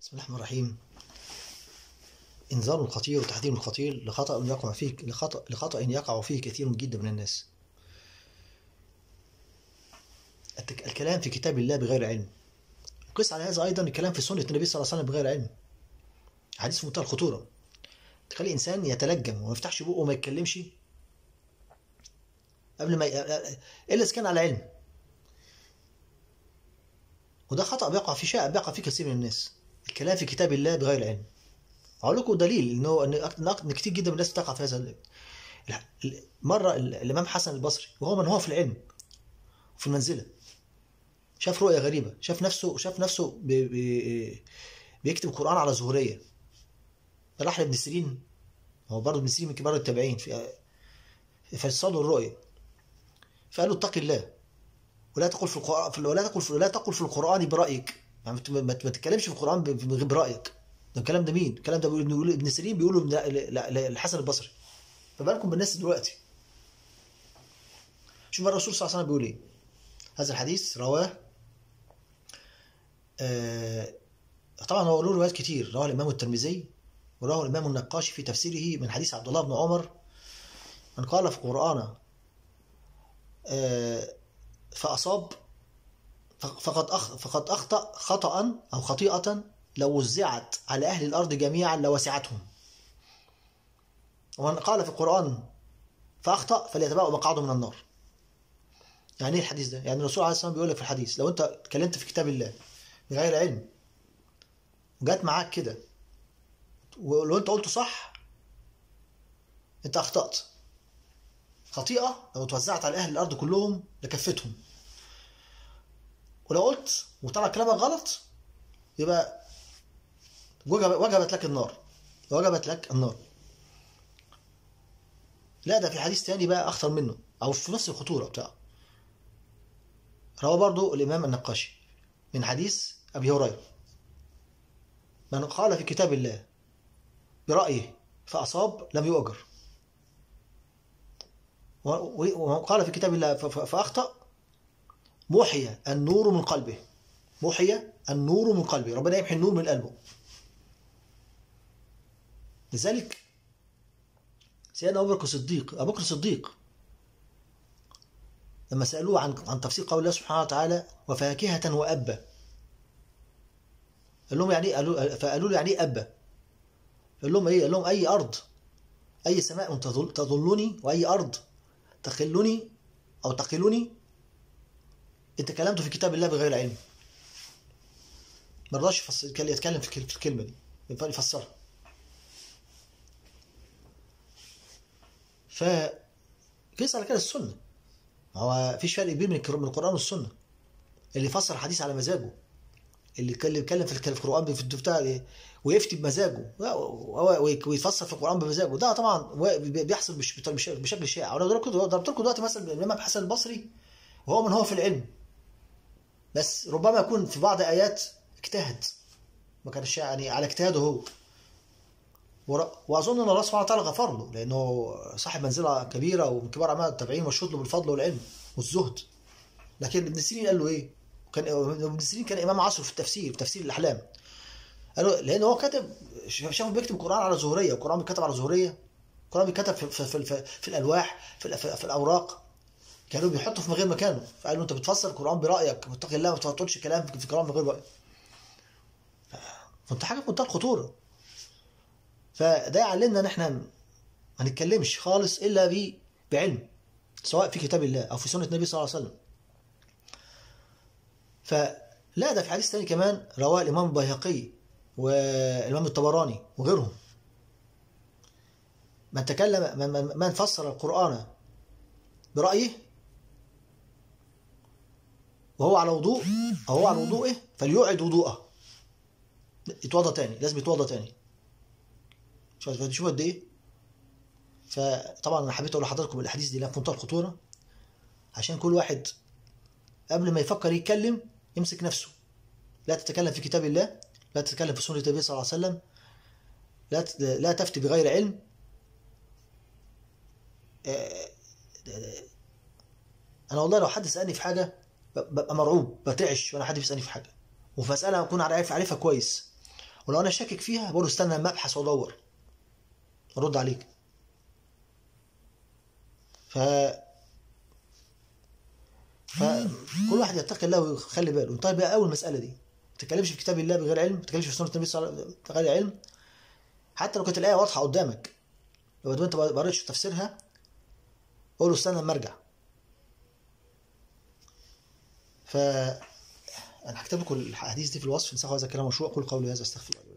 بسم الله الرحمن الرحيم إنذار خطير وتحذير خطير لخطأ يقع فيه لخطأ لخطأ يقع فيه كثير جدا من الناس التك- الكلام في كتاب الله بغير علم قس على هذا أيضا الكلام في سنة النبي صلى الله عليه وسلم بغير علم حديث في منتهى الخطورة تخلي إنسان يتلجم وما يفتحش بقه وما يتكلمش قبل ما ي... إلا إذا كان على علم وده خطأ بيقع في شيء بيقع فيه كثير من الناس الكلام في كتاب الله بغير علم اقول لكم دليل انه ان أك- ان كتير جدا من الناس بتقع في هذا ال- ال- مره ال- الامام حسن البصري وهو من هو في العلم وفي المنزله شاف رؤيه غريبه شاف نفسه شاف نفسه بي بي بيكتب القران على زهريه راح لابن سيرين هو برضه ابن سيرين من كبار التابعين في فصلوا الرؤيه فقال له اتق الله ولا تقل في القران ولا تقل في ولا تقل في القران برايك يعني ما ما تتكلمش في القران ب- ب- برايك ده الكلام ده مين؟ الكلام ده بيقول ابن سيرين بيقوله ابن- ل- ل- للحسن البصري فما بالكم بالناس دلوقتي شوف الرسول صلى الله عليه وسلم بيقول ايه هذا الحديث رواه آه طبعا هو له روايات كتير رواه الامام الترمذي ورواه الامام النقاشي في تفسيره من حديث عبد الله بن عمر من قال في القران آه فاصاب فقد أخ فقد اخطا خطا او خطيئه لو وزعت على اهل الارض جميعا لوسعتهم ومن قال في القرآن فأخطأ فليتبوأ مقعده من النار يعني ايه الحديث ده؟ يعني الرسول عليه الصلاة والسلام بيقول لك في الحديث لو أنت اتكلمت في كتاب الله بغير علم وجات معاك كده ولو أنت قلته صح أنت أخطأت خطيئة لو توزعت على أهل الأرض كلهم لكفتهم ولو قلت وطلع كلامك غلط يبقى وجب- وجبت لك النار وجبت لك النار لا ده في حديث تاني بقى اخطر منه او في نفس الخطوره بتاعه رواه برضو الامام النقاشي من حديث ابي هريره من قال في كتاب الله برايه فاصاب لم يؤجر و- و- ومن قال في كتاب الله ف- ف- فاخطا محي النور من قلبه محي النور من قلبه ربنا يمحي النور من قلبه لذلك سيدنا ابو بكر الصديق ابو بكر الصديق لما سالوه عن عن تفسير قول الله سبحانه وتعالى وفاكهه وابا قال لهم يعني إيه؟ قالوا فقالوا له يعني ايه ابا قال لهم ايه قال لهم اي ارض اي سماء تظل تظلني واي ارض تخلني او تقلني انت كلمته في كتاب الله بغير علم ما رضاش يفص- يتكلم في الكل- في الكلمه دي يفسرها فقيس على كده السنه ما هو فيش فرق كبير من الكر- من القران والسنه اللي فسر حديث على مزاجه اللي كان- اللي يتكلم في الك- في القران في بتاع إيه؟ ويفتي بمزاجه و- و- ويفسر في القران بمزاجه ده طبعا و- بيحصل بش- بش- بشكل شائع وانا ضربت لكم ضربت لكم دلوقتي مثلا الامام حسن البصري وهو من هو في العلم بس ربما يكون في بعض ايات اجتهد ما كانش يعني على اجتهاده هو ور- واظن ان الله سبحانه وتعالى غفر له لانه صاحب منزله كبيره ومن كبار اعمال التابعين مشهود له بالفضل والعلم والزهد لكن ابن سيرين قال له ايه؟ كان ابن سيرين كان امام عصره في التفسير في تفسير الاحلام قالوا لان هو كتب شافه بيكتب القران على زهريه القران بيتكتب على زهريه القران بيتكتب في, في, في, في, في الالواح في, في, في الاوراق كانوا بيحطوا في غير مكانه فقالوا انت بتفسر القران برايك واتق الله ما تقولش كلام في كلام من غير راي فانت حاجه في منتهى الخطوره فده يعلمنا ان احنا ما نتكلمش خالص الا ب- بعلم سواء في كتاب الله او في سنه النبي صلى الله عليه وسلم فلا ده في حديث تاني كمان رواه الامام البيهقي والامام الطبراني وغيرهم من تكلم من, من, من فسر القران برايه وهو على وضوء او هو على وضوءه فليعد وضوءه يتوضا تاني لازم يتوضا تاني شوف شوف قد ايه فطبعا انا حبيت اقول لحضراتكم الاحاديث دي لها في منتهى الخطوره عشان كل واحد قبل ما يفكر يتكلم يمسك نفسه لا تتكلم في كتاب الله لا تتكلم في سنه النبي صلى الله عليه وسلم لا ت- لا تفتي بغير علم آه، انا والله لو حد سالني في حاجه ب- ببقى مرعوب بترعش وانا حد بيسالني في حاجه وفي مساله اكون عارف عارفها كويس ولو انا شاكك فيها بقول له استنى اما ابحث وادور ارد عليك ف فكل واحد يتقي الله ويخلي باله طيب بقى اول مساله دي ما تتكلمش في كتاب الله بغير علم ما تتكلمش في سنه النبي صلى الله عليه وسلم بغير علم حتى لو كانت الايه واضحه قدامك لو انت ما قريتش تفسيرها قول له استنى اما ارجع ف انا هكتب لكم الاحاديث دي في الوصف نسخوا هذا الكلام مشروع قول قولي هذا استغفر الله